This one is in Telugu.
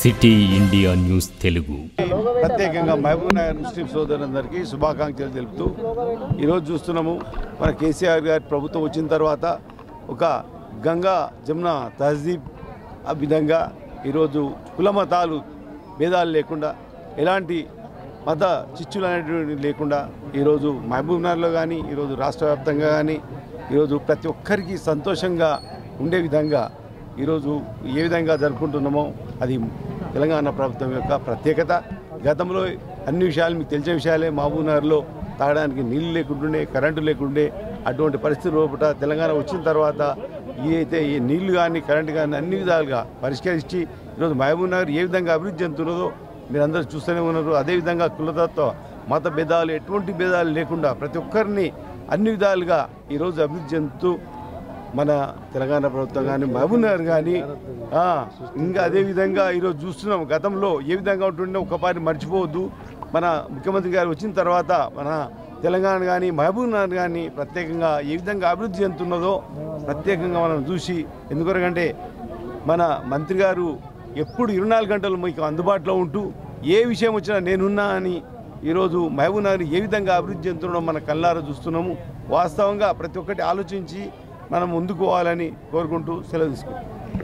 సిటీ ఇండియా న్యూస్ తెలుగు ప్రత్యేకంగా మహబూబ్ నగర్ ముస్లిం సోదరులందరికీ శుభాకాంక్షలు తెలుపుతూ ఈరోజు చూస్తున్నాము మన కేసీఆర్ గారి ప్రభుత్వం వచ్చిన తర్వాత ఒక గంగా జమున తహజీబ్ ఆ విధంగా ఈరోజు కుల మతాలు భేదాలు లేకుండా ఎలాంటి మత చిచ్చులు అనేటువంటి లేకుండా ఈరోజు మహబూబ్ నగర్లో కానీ ఈరోజు రాష్ట్ర వ్యాప్తంగా కానీ ఈరోజు ప్రతి ఒక్కరికి సంతోషంగా ఉండే విధంగా ఈరోజు ఏ విధంగా జరుపుకుంటున్నామో అది తెలంగాణ ప్రభుత్వం యొక్క ప్రత్యేకత గతంలో అన్ని విషయాలు మీకు తెలిసిన విషయాలే మహబూబ్ నగర్లో తాగడానికి నీళ్లు లేకుంటుండే కరెంటు లేకుండే అటువంటి పరిస్థితి లోపల తెలంగాణ వచ్చిన తర్వాత ఈ అయితే ఈ నీళ్లు కానీ కరెంటు కానీ అన్ని విధాలుగా పరిష్కరించి ఈరోజు మహబూబ్ నగర్ ఏ విధంగా అభివృద్ధి చెందుతున్నదో మీరు అందరూ చూస్తూనే ఉన్నారు అదేవిధంగా కులతత్వ మత భేదాలు ఎటువంటి భేదాలు లేకుండా ప్రతి ఒక్కరిని అన్ని విధాలుగా ఈరోజు అభివృద్ధి చెందుతూ మన తెలంగాణ ప్రభుత్వం కానీ మహబూబ్ నగర్ కానీ ఆ, ఇంకా అదే విధంగా ఈరోజు చూస్తున్నాం గతంలో ఏ విధంగా ఉంటుండే ఒకపారి మర్చిపోవద్దు మన ముఖ్యమంత్రి గారు వచ్చిన తర్వాత మన తెలంగాణ కానీ మహబూబ్ నగర్ కానీ ప్రత్యేకంగా ఏ విధంగా అభివృద్ధి చెందుతున్నదో ప్రత్యేకంగా మనం చూసి ఎందుకొరకంటే మన మంత్రి గారు ఎప్పుడు ఇరవై నాలుగు గంటలు మీకు అందుబాటులో ఉంటూ ఏ విషయం వచ్చినా నేనున్నా అని ఈరోజు మహబూబ్ నగర్ ఏ విధంగా అభివృద్ధి చెందుతున్నాం మన కళ్ళారా చూస్తున్నాము వాస్తవంగా ప్రతి ఒక్కటి ఆలోచించి మనం ముందుకు పోవాలని కోరుకుంటూ సెలవు తీసుకుంటాం